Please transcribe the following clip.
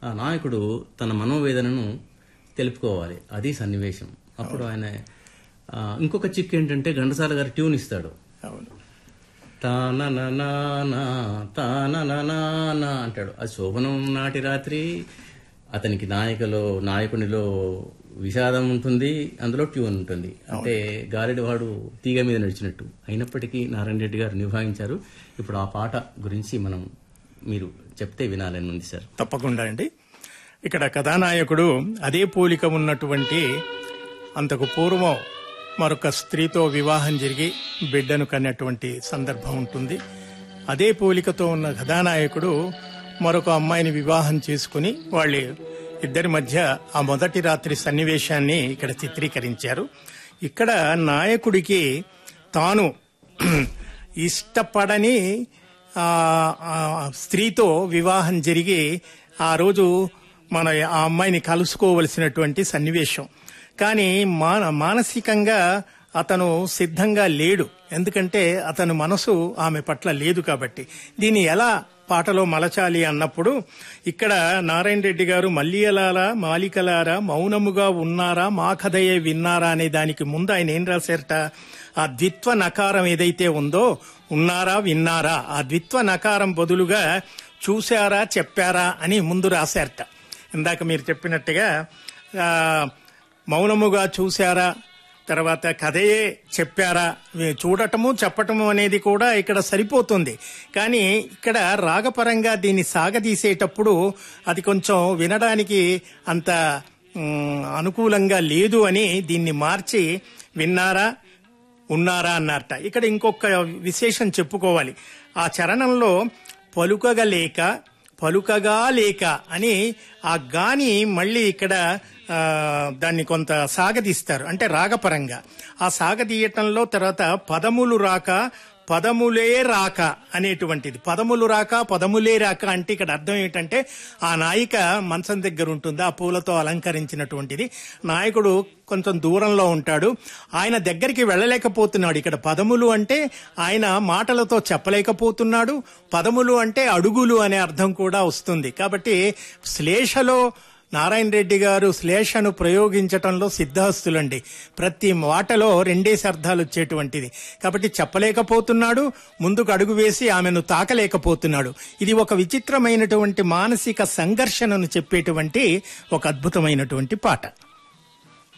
ఆ నాయకుడు తన మనోవేదనను తెలుపుకోవాలి అది సన్నివేశం అప్పుడు ఆయన ఆ, ఇంకొక చిక్ ఏంటంటే ఘంటసాల గారు ట్యూన్ ఇస్తాడు అవును తానననానా, తానననానా అంటాడు అది శోభనం నాటి రాత్రి అతనికి నాయకలో నాయకునిలో విషాదం ఉంటుంది అందులో ట్యూన్ ఉంటుంది అంటే గారెడివాడు తీగ మీద నడిచినట్టు అయినప్పటికీ నారాయణ రెడ్డి గారు నిర్వహించారు ఇప్పుడు ఆ పాట గురించి మనం మీరు చెప్తే వినాలని ఉంది సార్ తప్పకుండా అండి ఇక్కడ కథానాయకుడు అదే పోలిక ఉన్నటువంటి అంతకు పూర్వం మరొక స్త్రీతో వివాహం జరిగి బిడ్డను కన్నటువంటి సందర్భం ఉంటుంది అదే పోలికతో ఉన్న కథానాయకుడు మరొక అమ్మాయిని వివాహం చేసుకుని వాళ్ళ ఇద్దరి మధ్య ఆ మొదటి రాత్రి సన్నివేశాన్ని ఇక్కడ చిత్రీకరించారు ఇక్కడ నాయకుడికి తాను ఇష్టపడని ఆ ఆ స్త్రీతో వివాహం జరిగి ఆ రోజు మన ఆ అమ్మాయిని కలుసుకోవలసినటువంటి సన్నివేశం కానీ మాన మానసికంగా అతను సిద్ధంగా లేడు ఎందుకంటే అతను మనసు ఆమె పట్ల లేదు కాబట్టి దీన్ని ఎలా పాటలో మలచాలి అన్నప్పుడు ఇక్కడ నారాయణ రెడ్డి గారు మల్లియలారా మాలికలారా మౌనముగా ఉన్నారా మా కథయే విన్నారా అనే దానికి ముందు ఆయన ఏం రాశారట ఆ ద్విత్వ నకారం ఏదైతే ఉందో ఉన్నారా విన్నారా ఆ ద్విత్వ నకారం బదులుగా చూశారా చెప్పారా అని ముందు రాశారట ఇందాక మీరు చెప్పినట్టుగా ఆ, మౌనముగా చూశారా తర్వాత కథయే చెప్పారా ఇవి చూడటము చెప్పటము అనేది కూడా ఇక్కడ సరిపోతుంది కానీ ఇక్కడ రాగపరంగా దీన్ని సాగదీసేటప్పుడు అది కొంచెం వినడానికి అంత మ్, అనుకూలంగా లేదు అని దీన్ని మార్చి విన్నారా ఉన్నారా అన్నారట ఇక్కడ ఇంకొక విశేషం చెప్పుకోవాలి ఆ చరణంలో పలుకగలేక పలుకగా లేక అని ఆ గాని మళ్ళీ ఇక్కడ ఆ, దాన్ని కొంత సాగదీస్తారు అంటే రాగపరంగా ఆ సాగదీయటంలో తర్వాత పదములు రాక పదములే రాక అనేటువంటిది పదములు రాక పదములే రాక అంటే ఇక్కడ అర్థం ఏంటంటే ఆ నాయిక మంచం దగ్గర ఉంటుంది ఆ పూలతో అలంకరించినటువంటిది నాయకుడు కొంచెం దూరంలో ఉంటాడు ఆయన దగ్గరికి వెళ్ళలేకపోతున్నాడు ఇక్కడ పదములు అంటే ఆయన మాటలతో చెప్పలేకపోతున్నాడు పదములు అంటే అడుగులు అనే అర్థం కూడా వస్తుంది కాబట్టి శ్లేషలో నారాయణ రెడ్డి గారు శ్లేషను ప్రయోగించటంలో సిద్ధహస్తులండి ప్రతి మాటలో రెండేసి అర్థాలు వచ్చేటువంటిది కాబట్టి చెప్పలేకపోతున్నాడు ముందుకు అడుగు వేసి ఆమెను తాకలేకపోతున్నాడు ఇది ఒక విచిత్రమైనటువంటి మానసిక సంఘర్షణను చెప్పేటువంటి ఒక అద్భుతమైనటువంటి పాట